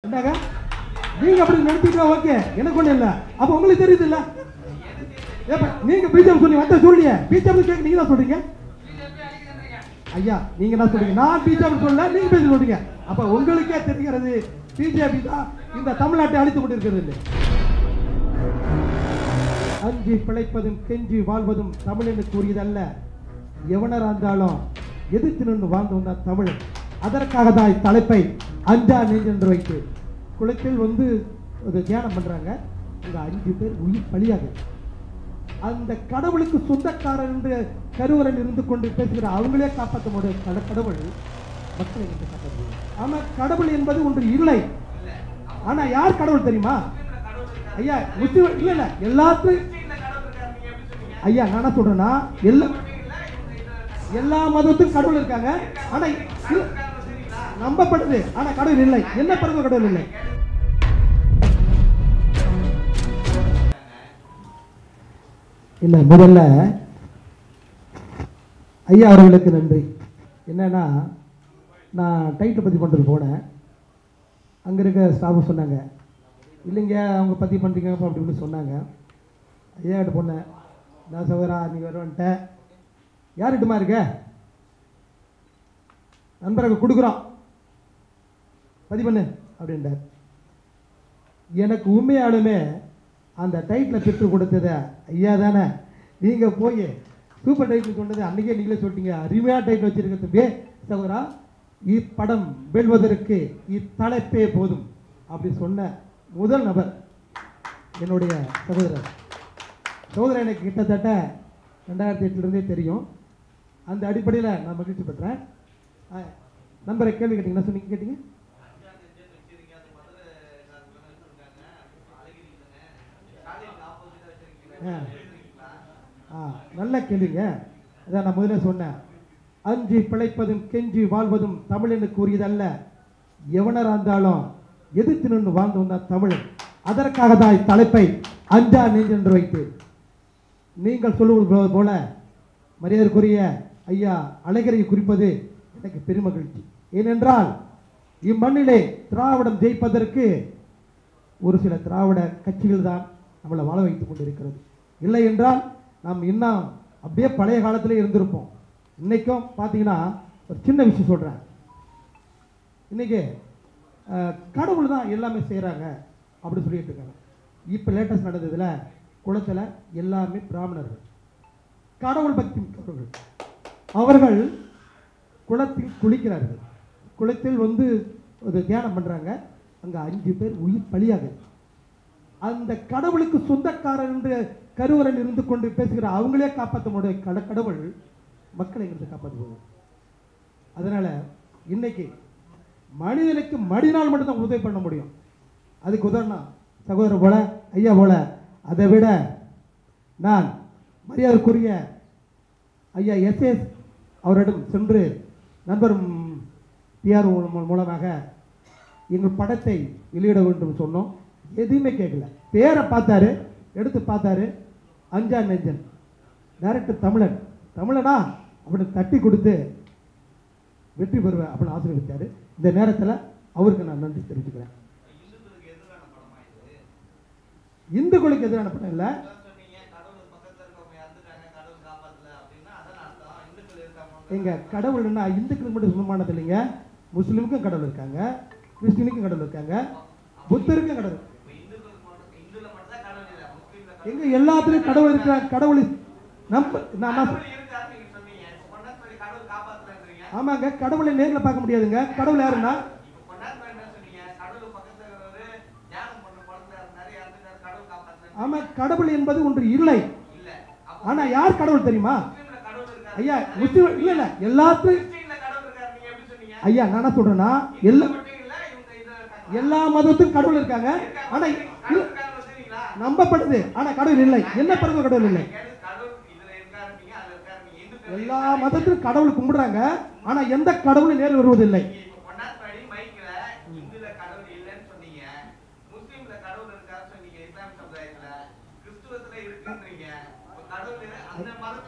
என்னங்க நீங்க அப்படி நடத்திட்டா ஓகே எனக்கு ஒண்ணு இல்ல அப்ப உங்களுக்கு தெரியுது இல்ல ஏப்பா நீங்க பிஜேபி சொல்லி வந்த சொல்லிய பிஜேபி கேட்க நீங்க தான் சொல்றீங்க ஐயா நீங்க என்ன சொல்றீங்க நான் பிஜேபி சொல்லல நீங்க பேசி சொல்றீங்க அப்ப உங்களுக்கே தெரிகிறது பிஜேபி தான் இந்த தமிழ்நாட்டை அழித்து கொண்டிருக்கிறது இல்லை அஞ்சி பிழைப்பதும் கெஞ்சி வாழ்வதும் தமிழனுக்கு உரியதல்ல எவனரா இருந்தாலும் எதிர்த்து நின்று வாழ்ந்து வந்தார் தமிழன் அதற்காக தான் இத்தலைப்பை அஞ்சா நெஞ்சென்று வைத்து குளத்தில் வந்து ஒரு தியானம் பண்றாங்க அங்க அஞ்சு பேர் உயிர் பலியாக அந்த கடவுளுக்கு சொந்தக்காரர் என்று கருவறையில் இருந்து கொண்டு பேசுகிற அவங்களே காப்பாற்ற முடியும் கட- கடவுள் மக்களை என்று காப்பாற்ற முடியும் ஆனா கடவுள் என்பது ஒன்று இல்லை ஆனா யார் கடவுள் தெரியுமா ஐயா முஸ்லிம் இல்ல இல்ல எல்லாத்துக்கும் ஐயா நான் என்ன சொல்றேன்னா எல்லா எல்லா மதத்துக்கும் கடவுள் இருக்காங்க ஆனா இல்ல, நம்பப்படுது ஆனா கடவுள் இல்லை என்ன பிறகு கடவுள் இல்லை இல்ல முதல்ல ஐயா அவர்களுக்கு நன்றி என்னன்னா நான் டைட்டில் பற்றி பண்ணுறது போனேன் அங்கே இருக்க ஸ்டாஃப் சொன்னாங்க இல்லைங்க அவங்க பற்றி பண்ணுறீங்க அப்படி இப்படின்னு சொன்னாங்க ஐயா கிட்ட போனேன் நான் சகோதரா நீ வருவன்ட்ட யார்கிட்டமா இருக்க நண்பருக்கு கொடுக்குறோம் பதிவு பண்ணு அப்படின்ட்டார் எனக்கு உண்மையாலுமே அந்த டைட்டில் பெற்று கொடுத்தது ஐயா தானே நீங்கள் போய் சூப்பர் டைட்டில் சொன்னது அன்றைக்கே நீங்களே சொல்லிட்டீங்க அருமையாக டைட்டில் வச்சிருக்க தம்பி சகோதரா இப்படம் வெல்வதற்கு இத்தலைப்பே போதும் அப்படி சொன்ன முதல் நபர் என்னுடைய சகோதரர் சகோதரர் எனக்கு கிட்டத்தட்ட ரெண்டாயிரத்தி எட்டுலேருந்தே தெரியும் அந்த அடிப்படையில் நான் மகிழ்ச்சி பெற்றேன் ஆ, நண்பரை கேள்வி கேட்டீங்க என்ன சொன்னீங்க கேட்டீங்க ஆ. ஆ நல்ல கேள்விங்க அதான் நான் முதல்ல சொன்னேன் அஞ்சு பிழைப்பதும் கெஞ்சி வாழ்வதும் தமிழனுக்கு உரியதல்ல எவனரா இருந்தாலும் எதிர்த்து நின்று வாழ்ந்து வந்தார் தமிழன் அதற்காக தான் இத்தலைப்பை அஞ்சா நெஞ்சென்று வைத்து நீங்கள் சொல்லுவது போல மரியாதைக்குரிய ஐயா அழகரை குறிப்பது எனக்கு பெருமகிழ்ச்சி ஏனென்றால் இம்மண்ணிலே திராவிடம் ஜெயிப்பதற்கு ஒரு சில திராவிட கட்சிகள் தான் நம்மளை வாழ வைத்துக் கொண்டிருக்கிறது இல்லை என்றால் நாம் இன்னும் அப்படியே பழைய காலத்திலே இருந்திருப்போம் இன்னைக்கும் பார்த்தீங்கன்னா ஒரு சின்ன விஷயம் சொல்கிறேன் இன்னைக்கு அஹ், கடவுள் தான் எல்லாமே செய்கிறாங்க அப்படி சொல்லிட்டு இருக்காங்க இப்போ லேட்டஸ்ட் நடந்ததுல குளத்தில் எல்லாமே பிராமணர்கள் கடவுள் பக்தி மிக்கவர்கள் அவர்கள் குளத்தில் குளிக்கிறார்கள் குளத்தில் வந்து ஒரு தியானம் பண்ணுறாங்க அங்கே அஞ்சு பேர் உயிர் பலியாகுது அந்த கடவுளுக்கு சொந்தக்காரர் என்று கருவறையில் இருந்து கொண்டு பேசுகிற அவங்களே காப்பாற்ற முடியும் கட கடவுள் மக்களை இருந்து காப்பாற்றுவது அதனால இன்னைக்கு மனிதனுக்கு மடினால் மட்டும்தான் உதவி பண்ண முடியும் அதுக்கு உதாரணம் சகோதரர் போல ஐயா போல அதை விட நான் மரியாதைக்குரிய ஐயா எஸ்எஸ் அவரிடம் சென்று நண்பர் பிஆர் மூலமாக எங்கள் படத்தை வெளியிட வேண்டும் சொன்னோம் எதுவுமே கேட்கல பேரை பார்த்தாரு எடுத்து பார்த்தாரு அஞ்சா நெஞ்சன் டைரக்டர் தமிழன் தமிழனா அப்படின்னு தட்டி கொடுத்து வெற்றி பெறுவேன் அப்படின்னு ஆசீர்வதித்தாரு இந்த நேரத்தில் அவருக்கு நான் நன்றி தெரிவிச்சுக்கிறேன் இந்துக்களுக்கு எதிரான படம் இல்லை எங்க கடவுள்னா இந்துக்களுக்கு மட்டும் சொந்தமானது இல்லைங்க முஸ்லிமுக்கும் கடவுள் இருக்காங்க கிறிஸ்டினுக்கும் கடவுள் இருக்காங்க புத்தருக்கும் கடவுள் எங்க எல்லாத்துலயும் கடவுள் இருக்கிறாங்க கடவுள் நம்ப நான் ஆமாங்க கடவுளை நேர்ல பார்க்க முடியாதுங்க கடவுள் யாருன்னா ஆமா கடவுள் என்பது ஒன்று இல்லை ஆனா யார் கடவுள் தெரியுமா ஐயா முஸ்லிம் இல்ல இல்ல எல்லாத்துக்கும் ஐயா நான் என்ன சொல்றேன்னா எல்லா எல்லா மதத்துக்கும் கடவுள் இருக்காங்க ஆனா இல்ல, நம்பப்படுது ஆனா கடவுள் இல்லை என்ன பிறகு கடவுள் இல்லை எல்லா மதத்திலும் கடவுள் கும்பிடுறாங்க ஆனா எந்த கடவுளும் நேரில் வருவதில்லை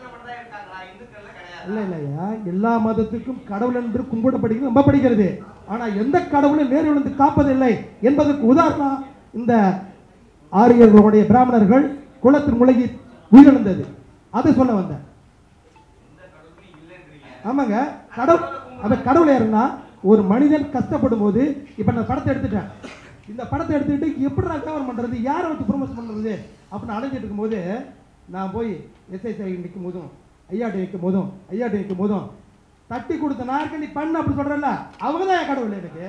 இல்ல இல்லையா எல்லா மதத்துக்கும் கடவுள் என்று கும்பிடப்படுகிறது நம்பப்படுகிறது ஆனா எந்த கடவுளும் நேர் விழுந்து காப்பதில்லை என்பதற்கு உதாரணம் இந்த ஆரியர்களுடைய பிராமணர்கள் குளத்தின் முழுகி உயிரிழந்தது அதை சொல்ல வந்தேன் ஆமாங்க கடவுள் அந்த கடவுள் யாருன்னா ஒரு மனிதன் கஷ்டப்படும் போது இப்போ நான் படத்தை எடுத்துட்டேன் இந்த படத்தை எடுத்துக்கிட்டு எப்படி நான் கவர் பண்ணுறது யாரை வச்சு ப்ரொமோஷன் பண்ணுறது அப்படின்னு அலைஞ்சிட்டு இருக்கும்போது நான் போய் எஸ்ஐ நிற்கும் போதும் ஐயாட்டி நிற்கும் போதும் ஐயாட்டி நிற்கும் போதும் தட்டி கொடுத்த நான் இருக்க நீ பண்ணு அப்படி சொல்கிறல்ல அவங்க தான் என் கடவுள் எனக்கு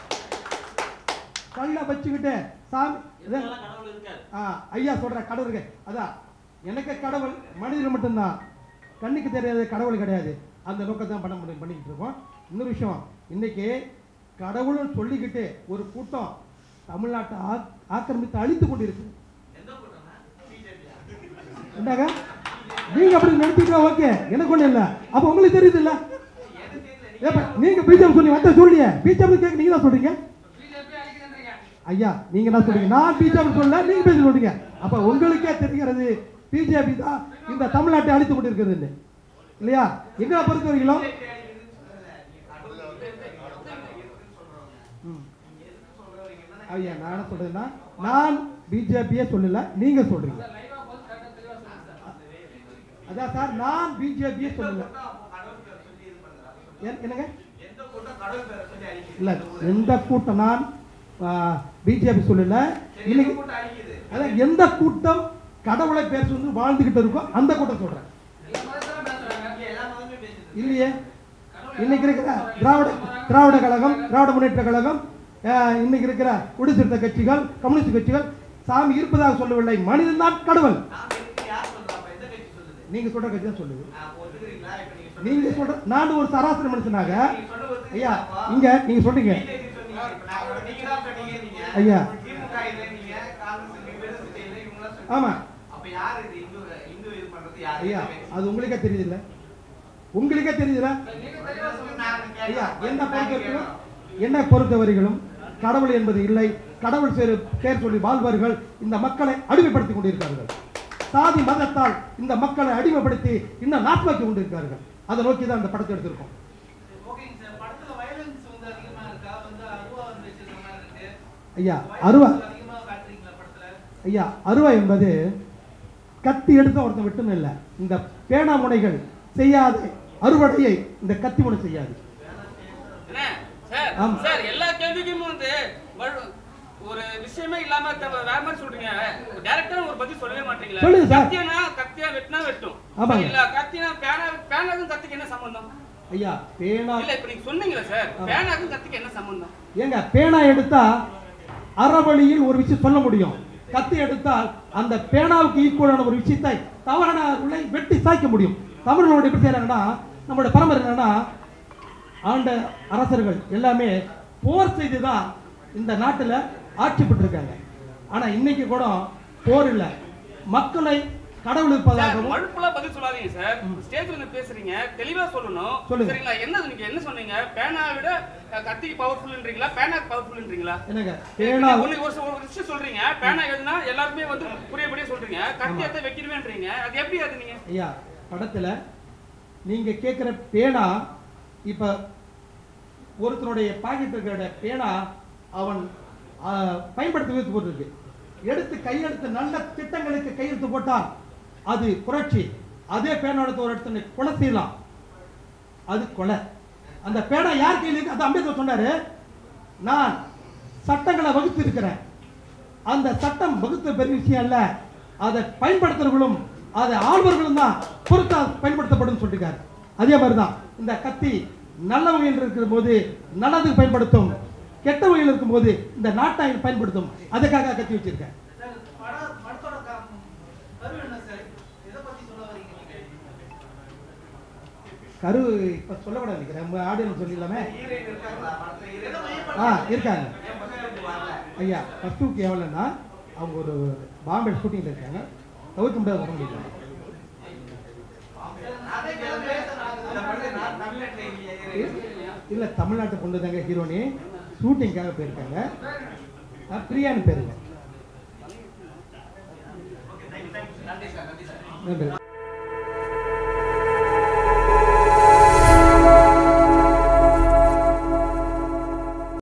கல்ல வச்சுக்கிட்டு சாமி இதை- கடவுள் இருக்காரு ஆ, ஐயா சொல்ற கடவுளுக்கு அதான் எனக்கு கடவுள் மனிதன் மட்டும்தான் கண்ணுக்கு தெரியாத கடவுள் கிடையாது அந்த நோக்கத்தை தான் பண்ண முடியும் பண்ணிக்கிட்டு இருக்கோம் இன்னொரு விஷயம் இன்னைக்கு கடவுள்னு சொல்லிக்கிட்டு ஒரு கூட்டம் தமிழ்நாட்டை ஆக்- ஆக்கிரமித்து அழித்து கொண்டிருக்கு எந்த கூட்டம்னா பிஜேபியா என்னங்க நீங்க அப்படி நடத்திட்டா ஓகே எனக்கு ஒண்ணு இல்ல அப்ப உங்களுக்கு தெரியுது இல்ல எனக்கு தெரியல ஏப்பா நீங்க பிஜேபி சொல்லி வந்த சொல்லியே பிஜேபி கேட்க நீங்க தான் சொல்றீங்க பிஜேபி அழிக்கிறேன்றீங்க ஐயா நீங்க என்ன சொல்றீங்க நான் பிஜேபி சொல்லல நீங்க பேசி சொல்றீங்க அப்ப உங்களுக்கே தெரிகிறது பிஜேபி தான் இந்த தமிழ்நாட்டை அழித்து கொண்டிருக்கிறது இல்லையா எங்களை பொறுத்த வரைக்கும் ம். ஐயா நான் என்ன சொல்றேன்னா நான் பிஜேபியே சொல்லல நீங்க சொல்றீங்க அதான் சார் நான் பிஜேபியே சொல்லல ஏன்- என்னங்க எந்த கூட்டம் கடவுள் பேரை சொல்லி அழிக்குது இல்ல எந்த கூட்டம் நான் பிஜேபி சொல்லல சரி, எந்த இன்னைக்கு கூட்டம் அழிக்குது அதான் எந்த கூட்டம் கடவுளை பேச வந்து வாழ்ந்துகிட்டு இருக்கோ அந்த கூட்டம் சொல்றேன் எல்லா மதத்தெல்லாம் பேசுறாங்க இங்க எல்லா மதமே பேசுது இல்லையே இன்னைக்கு இருக்கிற திராவிட திராவிட கழகம் திராவிட முன்னேற்ற கழகம் அஹ், இன்னைக்கு இருக்கிற குடிசிறுத்த கட்சிகள் கம்யூனிஸ்ட் கட்சிகள் சாமி இருப்பதாக சொல்லவில்லை மனிதன் தான் கடவுள் நாம எதுக்கு யார் சொல்றா அப்ப எந்த கட்சி சொல்லுது நீங்க சொல்ற கட்சி தான் சொல்லுது நான் ஒத்துக்கிறீங்களா இப்ப நீங்க சொல்றது- நீங்க சொல்ற நான் ஒரு சராசரி மனுஷனாக நீங்க சொல்றது ஐயா ஒத்துக்கிறீங்களா? இங்க நீங்க சொல்றீங்க BJP சொன்னீங்க. இப்ப நான் நீங்க தான் சொன்னீங்க நீங்க. ஐயா. திமுக இல்லை நீங்க, காங்கிரஸ் இல்லை, விடுதலை இல்லை, இவங்கெல்லாம் சொன்னீங்க. ஆமா. அப்ப யாரு இது இந்து இந்து இது பண்றது யாரு? ஐயா இந்த கட்சி. அது உங்களுக்கே தெரியுது இல்ல உங்களுக்கே தெரியுது இல்ல நீங்க தெளிவா சொல்லுங்க, நான் கேட்கிறேன். ஐயா என்ன நான் பொறுத்தவரைக்கும் கேட்கிறேன். என்ன பொறுத்தவரைகளும் கடவுள் என்பது இல்லை கடவுள் சேரு பேர் சொல்லி வாழ்வார்கள் இந்த மக்களை அடிமைப்படுத்திக் கொண்டிருக்கிறார்கள் சாதி மதத்தால் இந்த மக்களை அடிமைப்படுத்தி இன்னும் நாட்பாக்கி கொண்டிருக்கிறார்கள் அதை நோக்கி தான் இந்த படத்தை எடுத்திருக்கோம் ஓகேங்க சார். படத்துல violence வந்து அதிகமா இருக்கா? வந்து அருவா வந்து வச்சிருக்கிற மாதிரி இருக்கு. ஐயா Violence அருவா அதிகமா காட்டுறீங்களா படத்துல? ஐயா அருவா என்பது கத்தி எடுத்த ஒருத்தன் விட்டுன்னு இல்லை இந்த பேனா முனைகள் செய்யாத அறுவடையை இந்த கத்தி முனை செய்யாது என்ன சார் ஆமா. சார் எல்லா கேள்விக்கும் வந்து வழு- ஒரு விஷயமே இல்லாம த- வேற மாதிரி சொல்றீங்க டைரக்டா ஒரு பதில் சொல்லவே மாட்டீங்களா சொல்லுங்க சார். கத்தியனா கத்தியா வெட்டினா வெட்டும் ஆமாங்க. இல்ல கத்தியா பேனா பேனாக்கும் கத்திக்கு என்ன சம்பந்தம் ஐயா பேனா இல்ல இப்ப நீங்க சொன்னீங்களா சார் ஆமா. பேனாக்கும் கத்திக்கு என்ன சம்பந்தம் ஏங்க பேனா எடுத்தா அறவழியில் ஒரு விஷயம் சொல்ல முடியும் கத்தி எடுத்தால் அந்த பேனாவுக்கு ஈக்குவலான ஒரு விஷயத்தை தவறான உள்ளே வெட்டி சாய்க்க முடியும் தமிழர்களுடைய எப்படி செய்யறாங்கன்னா நம்மளுடைய பரம்பரை என்னன்னா ஆண்ட அரசர்கள் எல்லாமே போர் செய்து தான் இந்த நாட்டில் ஆட்சி பெற்றிருக்காங்க ஆனா இன்னைக்கு கூட போர் இல்லை மக்களை கடவுள் சார் இருப்பதாகவும் மழுப்பலா பதில் சொல்லாதீங்க சார் ஸ்டேஜ்ல வந்து பேசுறீங்க தெளிவா சொல்லணும் சொல்லுங்க. சரிங்களா என்ன நீங்க என்ன சொன்னீங்க பேனா விட அஹ், கத்திக்கு பவர்ஃபுல்ன்றீங்களா பேனாக்கு பவர்ஃபுல்ன்றீங்களா என்னங்க பேனா ஒண்ணு ஒரு சொ- ஒரு விஷயம் சொல்றீங்க பேனா எழுதுனா எல்லாருமே வந்து புரியபடியே சொல்றீங்க கத்தி எடுத்து வைக்கிறவேன்றீங்க அது எப்படி அது நீங்க ஐயா படத்துல நீங்க கேட்குற பேனா இப்ப ஒருத்தனுடைய பாக்கெட் இருக்கிற பேனா அவன் ஆ, பயன்படுத்தி வைத்து போட்டிருக்கு எடுத்து கையெழுத்து நல்ல திட்டங்களுக்கு கையெழுத்து போட்டால் அது புரட்சி அதே பேனா எடுத்து ஒரு இடத்துல கொலை செய்யலாம் அது கொலை அந்த பேனா யார் கையில் இருக்கு அது அம்பேத்கர் சொன்னாரு நான் சட்டங்களை வகுத்து இருக்கிறேன் அந்த சட்டம் வகுத்த பெரிய விஷயம் அல்ல அதை பயன்படுத்துறவர்களும் அதை ஆள்வர்களும் தான் பொறுத்தா பயன்படுத்தப்படும் சொல்லிருக்காரு அதே மாதிரி தான் இந்த கத்தி நல்ல வகையில் இருக்கிற போது நல்லதுக்கு பயன்படுத்தும் கெட்ட வகையில் இருக்கும்போது இந்த நாட்டை பயன்படுத்தும் அதுக்காக கத்தி வச்சிருக்கேன் சார், படம் படத்தோட க- கரு என்ன சார்? எதை பத்தி சொல்ல வரீங்க நீங்க? கரு இப்ப சொல்லக்கூடாது நினைக்கிறேன் உங்க ஆடியன்ஸ் சொல்லிடலாமே ஹீரோயின் இருக்காங்களா படத்துல? எதை ஆ மையப்படுத்தி இருக்காங்க ஏன் first க்கு வரல? ஐயா ஃபர்ஸ்ட் வீக் எவ்வளோன்னா அவங்க ஒரு பாம்பே ஷூட்டிங்கில் இருக்காங்க தவிர்க்க முடியாத வர முடியல அதே கிளம்பி அந்த படத்துல நான் தமிழ்நாட்டுல இல்லையே ஹீரோயின். இல்லை தமிழ்நாட்டை கொண்டு தாங்க ஹீரோனி ஷூட்டிங்காக போயிருக்காங்க ஆ, பிரியான்னு பேருங்க நன்றி சார் நன்றி சார் நன்றி